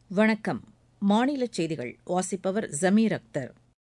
வணக்கம் மாநிலச் செய்திகள் வாசிப்பவர் ஜமீர் அக்தர்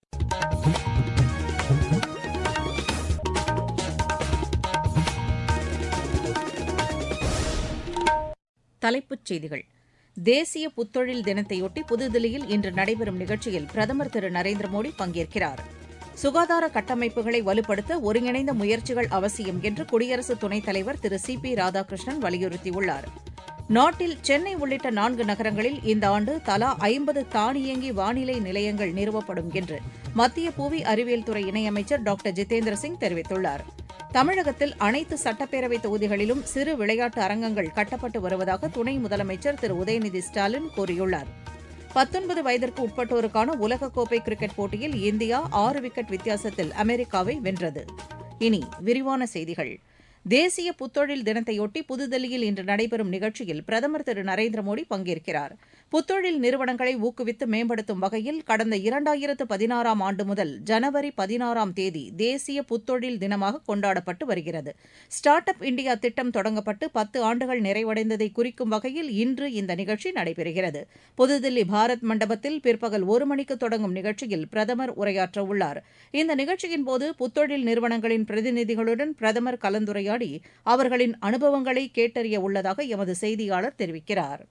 தலைப்புச் செய்திகள் தேசிய புத்தொழில் தினத்தையொட்டி புதுதில்லியில் இன்று நடைபெறும் நிகழ்ச்சியில் பிரதமர் திரு நரேந்திர மோடி பங்கேற்கிறார் சுகாதார கட்டமைப்புகளை வலுப்படுத்த ஒருங்கிணைந்த முயற்சிகள் அவசியம் என்று குடியரசு துணைத் தலைவர் திரு சி பி ராதாகிருஷ்ணன் வலியுறுத்தியுள்ளார் நாட்டில் சென்னை உள்ளிட்ட நான்கு நகரங்களில் இந்த ஆண்டு தலா ஐம்பது தானியங்கி வானிலை நிலையங்கள் நிறுவப்படும் என்று மத்திய புவி அறிவியல் துறை இணையமைச்சர் டாக்டர் ஜிதேந்திர சிங் தெரிவித்துள்ளார் தமிழகத்தில் அனைத்து சட்டப்பேரவை தொகுதிகளிலும் சிறு விளையாட்டு அரங்கங்கள் கட்டப்பட்டு வருவதாக துணை முதலமைச்சர் திரு உதயநிதி ஸ்டாலின் கூறியுள்ளார் பத்தொன்பது வயதிற்கு உட்பட்டோருக்கான உலகக்கோப்பை கிரிக்கெட் போட்டியில் இந்தியா ஆறு விக்கெட் வித்தியாசத்தில் அமெரிக்காவை வென்றது இனி விரிவான செய்திகள் தேசிய புத்தொழில் தினத்தையொட்டி புதுதில்லியில் இன்று நடைபெறும் நிகழ்ச்சியில் பிரதமர் திரு நரேந்திர மோடி பங்கேற்கிறார் புத்தொழில் நிறுவனங்களை ஊக்குவித்து மேம்படுத்தும் வகையில் கடந்த இரண்டாயிரத்து பதினாறாம் ஆண்டு முதல் ஜனவரி பதினாறாம் தேதி தேசிய புத்தொழில் தினமாக கொண்டாடப்பட்டு வருகிறது ஸ்டார்ட் அப் இண்டியா திட்டம் தொடங்கப்பட்டு பத்து ஆண்டுகள் நிறைவடைந்ததை குறிக்கும் வகையில் இன்று இந்த நிகழ்ச்சி நடைபெறுகிறது புதுதில்லி பாரத் மண்டபத்தில் பிற்பகல் ஒரு மணிக்கு தொடங்கும் நிகழ்ச்சியில் பிரதமர் உரையாற்றவுள்ளார் இந்த நிகழ்ச்சியின்போது புத்தொழில் நிறுவனங்களின் பிரதிநிதிகளுடன் பிரதமர் கலந்துரையாடி அவர்களின் அனுபவங்களை கேட்டறிய உள்ளதாக எமது செய்தியாளர் தெரிவிக்கிறார்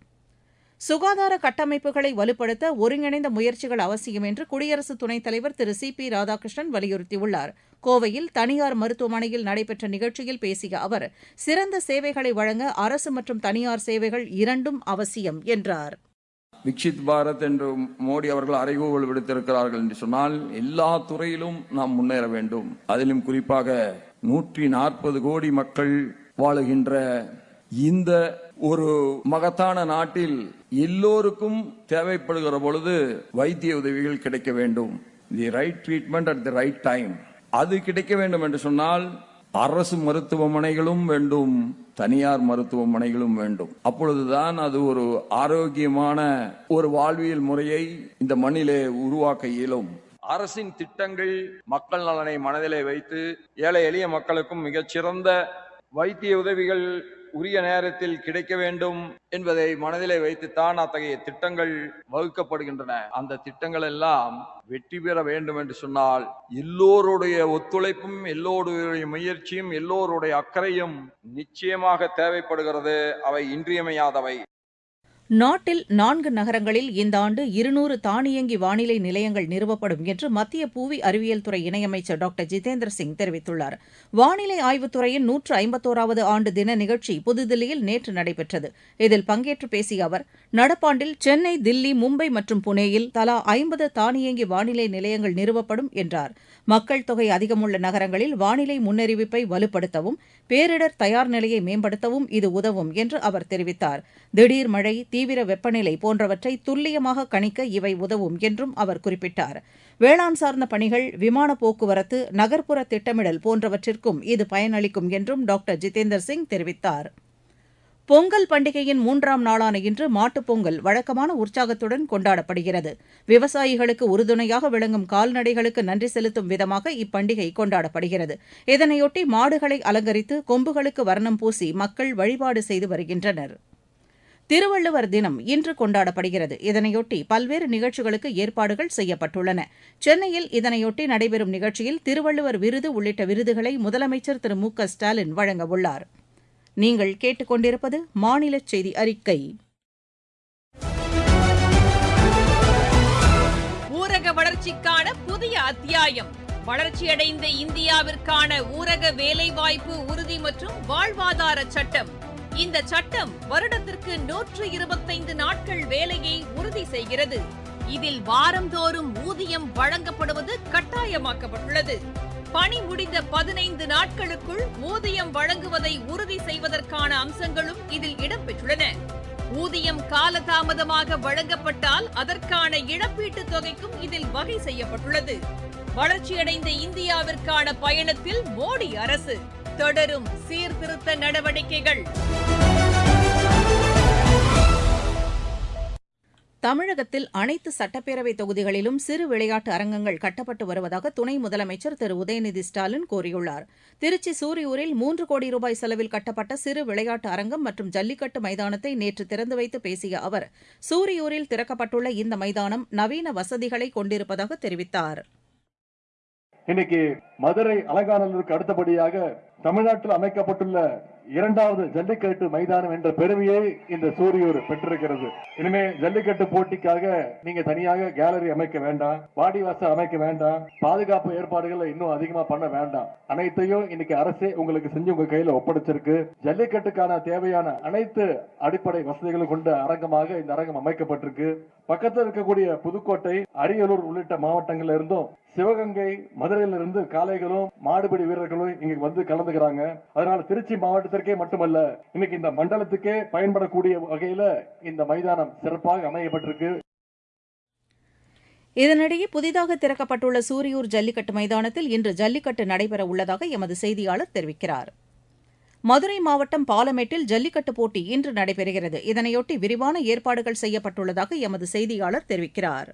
சுகாதார கட்டமைப்புகளை வலுப்படுத்த ஒருங்கிணைந்த முயற்சிகள் அவசியம் என்று குடியரசு துணைத் தலைவர் திரு சி பி ராதாகிருஷ்ணன் வலியுறுத்தியுள்ளார் கோவையில் தனியார் மருத்துவமனையில் நடைபெற்ற நிகழ்ச்சியில் பேசிய அவர் சிறந்த சேவைகளை வழங்க அரசு மற்றும் தனியார் சேவைகள் இரண்டும் அவசியம் என்றார் விக்ஷித் பாரத் என்று மோடி அவர்கள் அறைகூவல் விடுத்திருக்கிறார்கள் என்று சொன்னால் எல்லா துறையிலும் நாம் முன்னேற வேண்டும் அதிலும் குறிப்பாக நூற்றி நாற்பது கோடி மக்கள் வாழுகின்ற இந்த ஒரு மகத்தான நாட்டில் எல்லோருக்கும் தேவைப்படுகிற பொழுது வைத்திய உதவிகள் கிடைக்க வேண்டும் the right treatment at the right time அது கிடைக்க வேண்டும் என்று சொன்னால் அரசு மருத்துவமனைகளும் வேண்டும் தனியார் மருத்துவமனைகளும் வேண்டும் அப்பொழுதுதான் அது ஒரு ஆரோக்கியமான ஒரு வாழ்வியல் முறையை இந்த மண்ணிலே உருவாக்க இயலும் அரசின் திட்டங்கள் மக்கள் நலனை மனதிலே வைத்து ஏழை எளிய மக்களுக்கும் மிகச்சிறந்த வைத்திய உதவிகள் உரிய நேரத்தில் கிடைக்க வேண்டும் என்பதை மனதிலே வைத்துத்தான் அத்தகைய திட்டங்கள் வகுக்கப்படுகின்றன அந்த திட்டங்கள் எல்லாம் வெற்றி பெற வேண்டும் என்று சொன்னால் எல்லோருடைய ஒத்துழைப்பும் எல்லோருடைய முயற்சியும் எல்லோருடைய அக்கறையும் நிச்சயமாக தேவைப்படுகிறது அவை இன்றியமையாதவை நாட்டில் நான்கு நகரங்களில் இந்த ஆண்டு இருநூறு தானியங்கி வானிலை நிலையங்கள் நிறுவப்படும் என்று மத்திய புவி அறிவியல் துறை இணையமைச்சர் டாக்டர் ஜிதேந்திர சிங் தெரிவித்துள்ளார் வானிலை ஆய்வுத்துறையின் நூற்று ஐம்பத்தோராவது ஆண்டு தின நிகழ்ச்சி புதுதில்லியில் நேற்று நடைபெற்றது இதில் பங்கேற்று பேசிய அவர் நடப்பாண்டில் சென்னை தில்லி மும்பை மற்றும் புனேயில் தலா ஐம்பது தானியங்கி வானிலை நிலையங்கள் நிறுவப்படும் என்றார் மக்கள் தொகை அதிகமுள்ள நகரங்களில் வானிலை முன்னறிவிப்பை வலுப்படுத்தவும் பேரிடர் தயார் நிலையை மேம்படுத்தவும் இது உதவும் என்று அவர் தெரிவித்தார் திடீர் மழை தீவிர வெப்பநிலை போன்றவற்றை துல்லியமாக கணிக்க இவை உதவும் என்றும் அவர் குறிப்பிட்டார் வேளாண் சார்ந்த பணிகள் விமான போக்குவரத்து நகர்ப்புற திட்டமிடல் போன்றவற்றிற்கும் இது பயனளிக்கும் என்றும் டாக்டர் ஜிதேந்தர் சிங் தெரிவித்தார் பொங்கல் பண்டிகையின் மூன்றாம் நாளான இன்று மாட்டுப் பொங்கல் வழக்கமான உற்சாகத்துடன் கொண்டாடப்படுகிறது விவசாயிகளுக்கு உறுதுணையாக விளங்கும் கால்நடைகளுக்கு நன்றி செலுத்தும் விதமாக இப்பண்டிகை கொண்டாடப்படுகிறது இதனையொட்டி மாடுகளை அலங்கரித்து கொம்புகளுக்கு வர்ணம் பூசி மக்கள் வழிபாடு செய்து வருகின்றனர் திருவள்ளுவர் தினம் இன்று கொண்டாடப்படுகிறது இதனையொட்டி பல்வேறு நிகழ்ச்சிகளுக்கு ஏற்பாடுகள் செய்யப்பட்டுள்ளன சென்னையில் இதனையொட்டி நடைபெறும் நிகழ்ச்சியில் திருவள்ளுவர் விருது உள்ளிட்ட விருதுகளை முதலமைச்சர் திரு மு க ஸ்டாலின் வழங்கவுள்ளார் நீங்கள் கேட்டுக்கொண்டிருப்பது மாநில செய்தி அறிக்கை ஊரக வளர்ச்சிக்கான புதிய அத்தியாயம் வளர்ச்சியடைந்த இந்தியாவிற்கான ஊரக வேலைவாய்ப்பு உறுதி மற்றும் வாழ்வாதார சட்டம் இந்த சட்டம் வருடத்திற்கு நூற்று இருபத்தைந்து நாட்கள் வேலையை உறுதி செய்கிறது இதில் வாரந்தோறும் ஊதியம் வழங்கப்படுவது கட்டாயமாக்கப்பட்டுள்ளது பணி முடிந்த பதினைந்து நாட்களுக்குள் ஊதியம் வழங்குவதை உறுதி செய்வதற்கான அம்சங்களும் இதில் இடம்பெற்றுள்ளன ஊதியம் காலதாமதமாக வழங்கப்பட்டால் அதற்கான இழப்பீட்டுத் தொகைக்கும் இதில் வகை செய்யப்பட்டுள்ளது வளர்ச்சியடைந்த இந்தியாவிற்கான பயணத்தில் மோடி அரசு தொடரும் சீர்திருத்த நடவடிக்கைகள் தமிழகத்தில் அனைத்து சட்டப்பேரவை தொகுதிகளிலும் சிறு விளையாட்டு அரங்கங்கள் கட்டப்பட்டு வருவதாக துணை முதலமைச்சர் திரு உதயநிதி ஸ்டாலின் கூறியுள்ளார் திருச்சி சூரியூரில் மூன்று கோடி ரூபாய் செலவில் கட்டப்பட்ட சிறு விளையாட்டு அரங்கம் மற்றும் ஜல்லிக்கட்டு மைதானத்தை நேற்று திறந்து வைத்து பேசிய அவர் சூரியூரில் திறக்கப்பட்டுள்ள இந்த மைதானம் நவீன வசதிகளை கொண்டிருப்பதாக தெரிவித்தார் இன்னைக்கு மதுரை அலங்காநல்லூருக்கு அடுத்தபடியாக தமிழ்நாட்டில் அமைக்கப்பட்டுள்ள இரண்டாவது ஜல்லிக்கட்டு மைதானம் என்ற பெருமையை இந்த சூரியூர் பெற்றிருக்கிறது இனிமே ஜல்லிக்கட்டு போட்டிக்காக நீங்க தனியாக கேலரி அமைக்க வேண்டாம் வாடிவாசல் அமைக்க வேண்டாம் பாதுகாப்பு ஏற்பாடுகளை இன்னும் அதிகமா பண்ண வேண்டாம் அனைத்தையும் இன்னைக்கு அரசே உங்களுக்கு செஞ்சு உங்க கையில ஒப்படைச்சிருக்கு ஜல்லிக்கட்டுக்கான தேவையான அனைத்து அடிப்படை வசதிகளும் கொண்ட அரங்கமாக இந்த அரங்கம் அமைக்கப்பட்டிருக்கு பக்கத்தில் இருக்கக்கூடிய புதுக்கோட்டை அரியலூர் உள்ளிட்ட மாவட்டங்கள்ல இருந்தும் சிவகங்கை மதுரையில இருந்து காளைகளும் மாடுபிடி வீரர்களும் இங்க வந்து கலந்துக்கிறாங்க அதனால திருச்சி மாவட்டத்திற்கே மட்டுமல்ல இன்னைக்கு இந்த மண்டலத்துக்கே பயன்படக்கூடிய வகையில இந்த மைதானம் சிறப்பாக அமையப்பட்டிருக்கு இதனிடையே புதிதாக திறக்கப்பட்டுள்ள சூரியூர் ஜல்லிக்கட்டு மைதானத்தில் இன்று ஜல்லிக்கட்டு நடைபெற உள்ளதாக எமது செய்தியாளர் தெரிவிக்கிறார் மதுரை மாவட்டம் பாலமேட்டில் ஜல்லிக்கட்டு போட்டி இன்று நடைபெறுகிறது இதனையொட்டி விரிவான ஏற்பாடுகள் செய்யப்பட்டுள்ளதாக எமது செய்தியாளர் தெரிவிக்கிறார்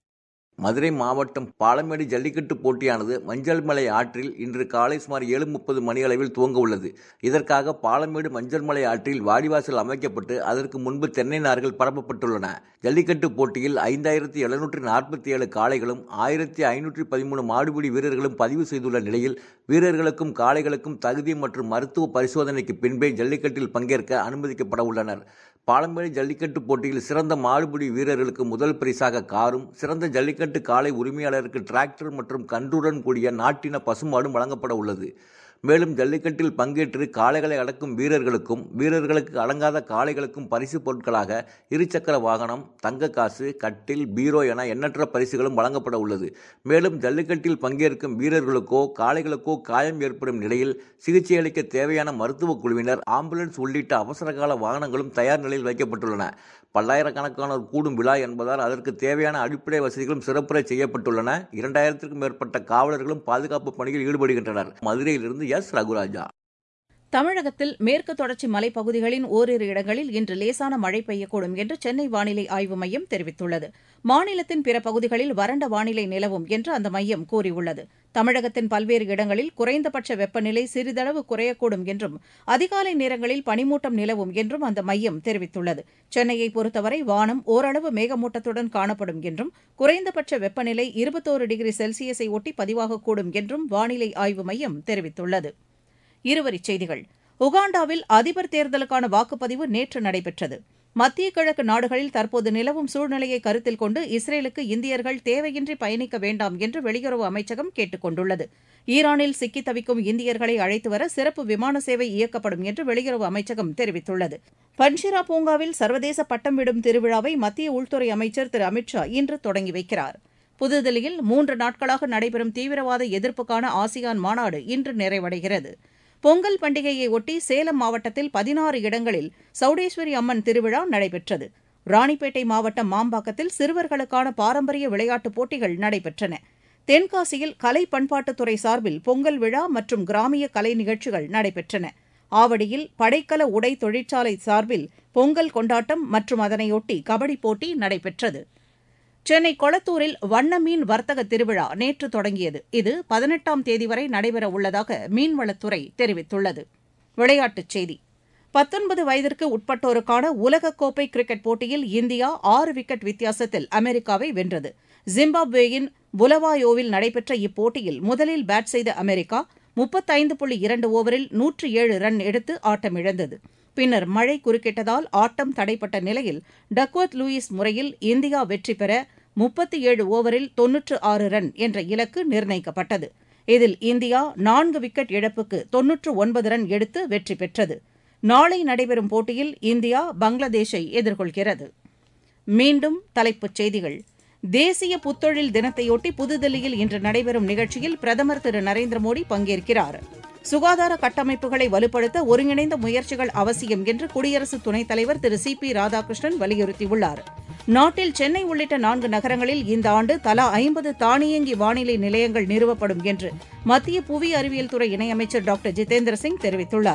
மதுரை மாவட்டம் பாலமேடு ஜல்லிக்கட்டு போட்டியானது மஞ்சள் மலை ஆற்றில் இன்று காலை சுமார் ஏழு முப்பது மணியளவில் துவங்க உள்ளது இதற்காக பாலமேடு மஞ்சள் மலை ஆற்றில் வாடிவாசல் அமைக்கப்பட்டு அதற்கு முன்பு தென்னை நார்கள் பரப்பப்பட்டுள்ளன ஜல்லிக்கட்டு போட்டியில் ஐந்தாயிரத்தி எழுநூற்றி நாற்பத்தி ஏழு காளைகளும் ஆயிரத்தி ஐநூற்றி பதிமூணு மாடுபிடி வீரர்களும் பதிவு செய்துள்ள நிலையில் வீரர்களுக்கும் காளைகளுக்கும் தகுதி மற்றும் மருத்துவ பரிசோதனைக்கு பின்பே ஜல்லிக்கட்டில் பங்கேற்க அனுமதிக்கப்பட உள்ளனர் பாலமேடு ஜல்லிக்கட்டு போட்டியில் சிறந்த மாடுபிடி வீரர்களுக்கு முதல் பரிசாக காரும் சிறந்த ஜல்லிக்கட்டு காளை உரிமையாளருக்கு டிராக்டர் மற்றும் கன்றுடன் கூடிய நாட்டின பசுமாடும் வழங்கப்பட உள்ளது மேலும் ஜல்லிக்கட்டில் பங்கேற்று காளைகளை அடக்கும் வீரர்களுக்கும் வீரர்களுக்கு அடங்காத காளைகளுக்கும் பரிசு பொருட்களாக இருசக்கர வாகனம் தங்க காசு கட்டில் பீரோ என எண்ணற்ற பரிசுகளும் வழங்கப்பட உள்ளது மேலும் ஜல்லிக்கட்டில் பங்கேற்கும் வீரர்களுக்கோ காளைகளுக்கோ காயம் ஏற்படும் நிலையில் சிகிச்சை அளிக்க தேவையான மருத்துவ குழுவினர் ஆம்புலன்ஸ் உள்ளிட்ட அவசரகால வாகனங்களும் தயார் நிலையில் வைக்கப்பட்டுள்ளன பல்லாயிரக்கணக்கானோர் கூடும் விழா என்பதால் அதற்கு தேவையான அடிப்படை வசதிகளும் சிறப்புற செய்யப்பட்டுள்ளன இரண்டாயிரத்திற்கும் மேற்பட்ட காவலர்களும் பாதுகாப்பு பணியில் ஈடுபடுகின்றனர் மதுரையிலிருந்து எஸ் ரகுராஜா தமிழகத்தில் மேற்கு தொடர்ச்சி மலைப்பகுதிகளின் ஓரிரு இடங்களில் இன்று லேசான மழை பெய்யக்கூடும் என்று சென்னை வானிலை ஆய்வு மையம் தெரிவித்துள்ளது மாநிலத்தின் பிற பகுதிகளில் வறண்ட வானிலை நிலவும் என்று அந்த மையம் கூறியுள்ளது தமிழகத்தின் பல்வேறு இடங்களில் குறைந்தபட்ச வெப்பநிலை சிறிதளவு குறையக்கூடும் என்றும் அதிகாலை நேரங்களில் பனிமூட்டம் நிலவும் என்றும் அந்த மையம் தெரிவித்துள்ளது சென்னையை பொறுத்தவரை வானம் ஓரளவு மேகமூட்டத்துடன் காணப்படும் என்றும் குறைந்தபட்ச வெப்பநிலை இருபத்தோரு டிகிரி செல்சியஸை ஒட்டி பதிவாகக்கூடும் என்றும் வானிலை ஆய்வு மையம் தெரிவித்துள்ளது இருவரிச் செய்திகள் உகாண்டாவில் அதிபர் தேர்தலுக்கான வாக்குப்பதிவு நேற்று நடைபெற்றது மத்திய கிழக்கு நாடுகளில் தற்போது நிலவும் சூழ்நிலையை கருத்தில் கொண்டு இஸ்ரேலுக்கு இந்தியர்கள் தேவையின்றி பயணிக்க வேண்டாம் என்று வெளியுறவு அமைச்சகம் கேட்டுக் கொண்டுள்ளது ஈரானில் சிக்கித் தவிக்கும் இந்தியர்களை அழைத்து வர சிறப்பு விமான சேவை இயக்கப்படும் என்று வெளியுறவு அமைச்சகம் தெரிவித்துள்ளது பன்ஷிரா பூங்காவில் சர்வதேச பட்டம் விடும் திருவிழாவை மத்திய உள்துறை அமைச்சர் திரு அமித் ஷா இன்று தொடங்கி வைக்கிறார் புதுதில்லியில் மூன்று நாட்களாக நடைபெறும் தீவிரவாத எதிர்ப்புக்கான ஆசியான் மாநாடு இன்று நிறைவடைகிறது பொங்கல் பண்டிகையை ஒட்டி சேலம் மாவட்டத்தில் பதினாறு இடங்களில் சௌடேஸ்வரி அம்மன் திருவிழா நடைபெற்றது ராணிப்பேட்டை மாவட்டம் மாம்பாக்கத்தில் சிறுவர்களுக்கான பாரம்பரிய விளையாட்டுப் போட்டிகள் நடைபெற்றன தென்காசியில் கலை பண்பாட்டுத்துறை சார்பில் பொங்கல் விழா மற்றும் கிராமிய கலை நிகழ்ச்சிகள் நடைபெற்றன ஆவடியில் படைக்கல உடை தொழிற்சாலை சார்பில் பொங்கல் கொண்டாட்டம் மற்றும் அதனையொட்டி கபடி போட்டி நடைபெற்றது சென்னை கொளத்தூரில் வண்ண மீன் வர்த்தக திருவிழா நேற்று தொடங்கியது இது பதினெட்டாம் தேதி வரை நடைபெற உள்ளதாக மீன்வளத்துறை தெரிவித்துள்ளது விளையாட்டுச் செய்தி பத்தொன்பது வயதிற்கு உட்பட்டோருக்கான உலகக்கோப்பை கிரிக்கெட் போட்டியில் இந்தியா ஆறு விக்கெட் வித்தியாசத்தில் அமெரிக்காவை வென்றது ஜிம்பாப்வேயின் புலவாயோவில் நடைபெற்ற இப்போட்டியில் முதலில் பேட் செய்த அமெரிக்கா முப்பத்தைந்து புள்ளி இரண்டு ஓவரில் நூற்று ஏழு ரன் எடுத்து ஆட்டமிழந்தது பின்னர் மழை குறுக்கிட்டதால் ஆட்டம் தடைப்பட்ட நிலையில் டக்வர்த் லூயிஸ் முறையில் இந்தியா வெற்றி பெற முப்பத்தி ஏழு ஓவரில் தொன்னூற்று ஆறு ரன் என்ற இலக்கு நிர்ணயிக்கப்பட்டது இதில் இந்தியா நான்கு விக்கெட் இழப்புக்கு தொன்னூற்று ஒன்பது ரன் எடுத்து வெற்றி பெற்றது நாளை நடைபெறும் போட்டியில் இந்தியா பங்களாதேஷை எதிர்கொள்கிறது மீண்டும் தலைப்புச் செய்திகள் தேசிய புத்தொழில் தினத்தையொட்டி புதுதில்லியில் இன்று நடைபெறும் நிகழ்ச்சியில் பிரதமர் திரு நரேந்திர மோடி பங்கேற்கிறார் சுகாதார கட்டமைப்புகளை வலுப்படுத்த ஒருங்கிணைந்த முயற்சிகள் அவசியம் என்று குடியரசு துணைத் தலைவர் திரு சி பி ராதாகிருஷ்ணன் வலியுறுத்தியுள்ளார் நாட்டில் சென்னை உள்ளிட்ட நான்கு நகரங்களில் இந்த ஆண்டு தலா ஐம்பது தானியங்கி வானிலை நிலையங்கள் நிறுவப்படும் என்று மத்திய புவி அறிவியல் துறை இணையமைச்சர் டாக்டர் ஜிதேந்திர சிங் தெரிவித்துள்ளார்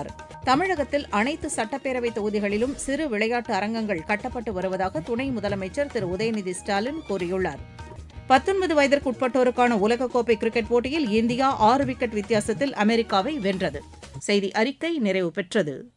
தமிழகத்தில் அனைத்து சட்டப்பேரவை தொகுதிகளிலும் சிறு விளையாட்டு அரங்கங்கள் கட்டப்பட்டு வருவதாக துணை முதலமைச்சர் திரு உதயநிதி ஸ்டாலின் கூறியுள்ளார் பத்தொன்பது வயதிற்குட்பட்டோருக்கான உலகக்கோப்பை கிரிக்கெட் போட்டியில் இந்தியா ஆறு விக்கெட் வித்தியாசத்தில் அமெரிக்காவை வென்றது செய்தி அறிக்கை நிறைவு பெற்றது